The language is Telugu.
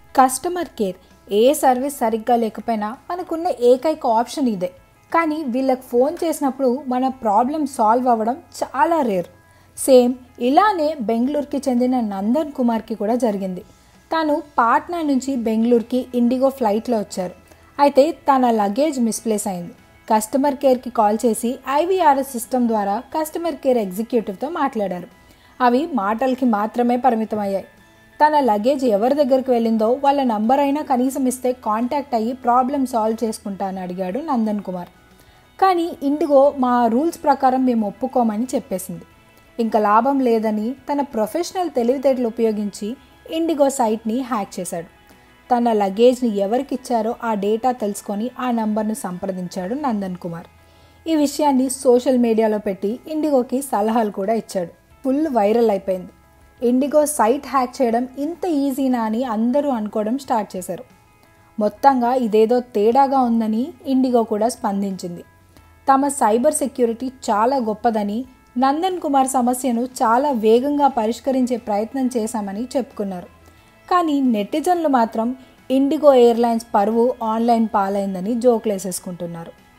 కస్టమర్ కేర్ ఏ సర్వీస్ సరిగ్గా లేకపోయినా మనకున్న ఏకైక ఆప్షన్ ఇదే కానీ వీళ్ళకి ఫోన్ చేసినప్పుడు మన ప్రాబ్లం సాల్వ్ అవ్వడం చాలా రేర్ సేమ్ ఇలానే బెంగళూరుకి చెందిన నందన్ కుమార్కి కూడా జరిగింది తాను పాట్నా నుంచి బెంగళూరుకి ఇండిగో ఫ్లైట్లో వచ్చారు అయితే తన లగేజ్ మిస్ప్లేస్ అయింది కస్టమర్ కేర్కి కాల్ చేసి ఐవీఆర్ఎస్ సిస్టమ్ ద్వారా కస్టమర్ కేర్ ఎగ్జిక్యూటివ్తో మాట్లాడారు అవి మాటలకి మాత్రమే పరిమితమయ్యాయి తన లగేజ్ ఎవరి దగ్గరికి వెళ్ళిందో వాళ్ళ నంబర్ అయినా కనీసం ఇస్తే కాంటాక్ట్ అయ్యి ప్రాబ్లం సాల్వ్ చేసుకుంటానని అడిగాడు నందన్ కుమార్ కానీ ఇండిగో మా రూల్స్ ప్రకారం మేము ఒప్పుకోమని చెప్పేసింది ఇంకా లాభం లేదని తన ప్రొఫెషనల్ తెలివితేటలు ఉపయోగించి ఇండిగో సైట్ని హ్యాక్ చేశాడు తన లగేజ్ని ఎవరికి ఇచ్చారో ఆ డేటా తెలుసుకొని ఆ నంబర్ను సంప్రదించాడు నందన్ కుమార్ ఈ విషయాన్ని సోషల్ మీడియాలో పెట్టి ఇండిగోకి సలహాలు కూడా ఇచ్చాడు ఫుల్ వైరల్ అయిపోయింది ఇండిగో సైట్ హ్యాక్ చేయడం ఇంత ఈజీనా అని అందరూ అనుకోవడం స్టార్ట్ చేశారు మొత్తంగా ఇదేదో తేడాగా ఉందని ఇండిగో కూడా స్పందించింది తమ సైబర్ సెక్యూరిటీ చాలా గొప్పదని నందన్ కుమార్ సమస్యను చాలా వేగంగా పరిష్కరించే ప్రయత్నం చేశామని చెప్పుకున్నారు కానీ నెటిజన్లు మాత్రం ఇండిగో ఎయిర్లైన్స్ పరువు ఆన్లైన్ పాలైందని జోక్లేసేసుకుంటున్నారు